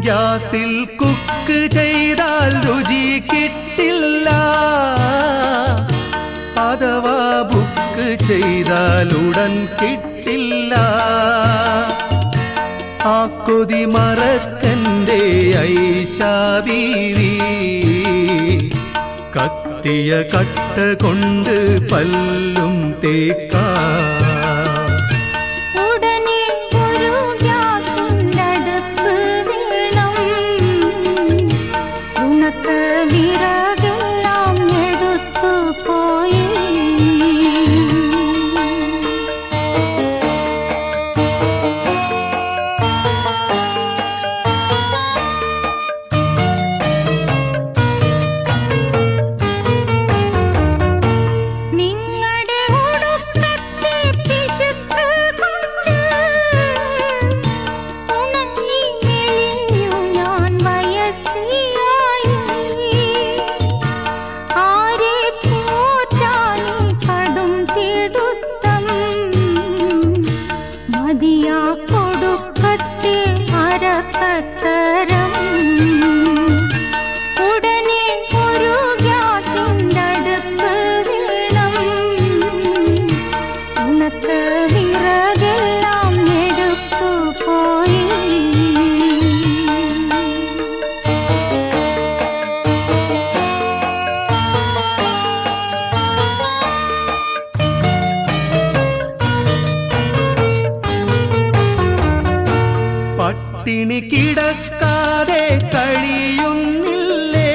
ഗ്യാസിൽ കുക്ക് ചെയ്താൽ രുചി കിട്ടില്ല അഥവാ ബുക്ക് ചെയ്താൽ ഉടൻ കിട്ടില്ല ആ കൊതി മറക്കന്റെ ഐശാവീവി കത്തിയ കട്ട കൊണ്ട് പല്ലും തേക്കാ ഉടനെ ഒരു ഗ്യാസിനടുപ്പ് വേണം ഉണക്ക വിറകെല്ലാം എടുത്തു പോയി നിങ്ങളുടെ ഉടുക്കത്തെ പിശുക്ക് കൊണ്ട് ഉണങ്ങി മെലിഞ്ഞു ഞാൻ വയസ്സിയായി ആരെ പോറ്റാനി കടും തിടുത്തം മതിയാ കൊടുക്കത്തെ അരക്കത്തരം ഉടനെ ഒരു ഗ്യാസിൻ്റെ അടുപ്പ് വേണം ഉണക്ക വിറകെല്ലാം എടുത്തു പോയി പട്ടിണി കിടക്കാതെ കഴിയുന്നില്ലേ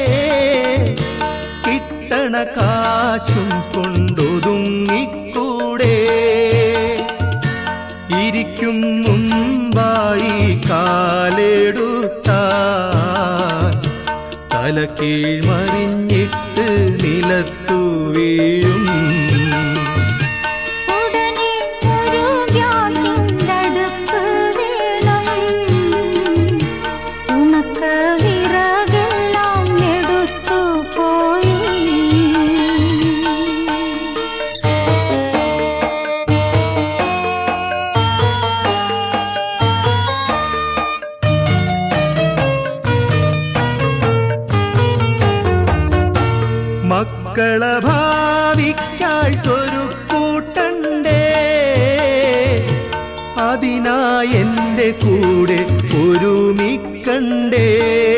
കിട്ടണ കാശും കൊണ്ടൊതുങ്ങിക്കൂടെ ഇരിക്കും മുമ്പായി കാലെടുത്താൽ തലക്കീഴ് മറിഞ്ഞിട്ട് നിലത്തു വീഴും ഉടനെ ഒരു ഗ്യാസിൻ്റെ അടുപ്പ് വേണം ഉണക്ക വിറകെല്ലാം എടുത്തു പോയി മക്കള ഭാവിക്കായി സ്വരുക്കൂട്ടണ്ടേ അതിനാ എന്റെ കൂടെ ഒരുമിക്കണ്ടേ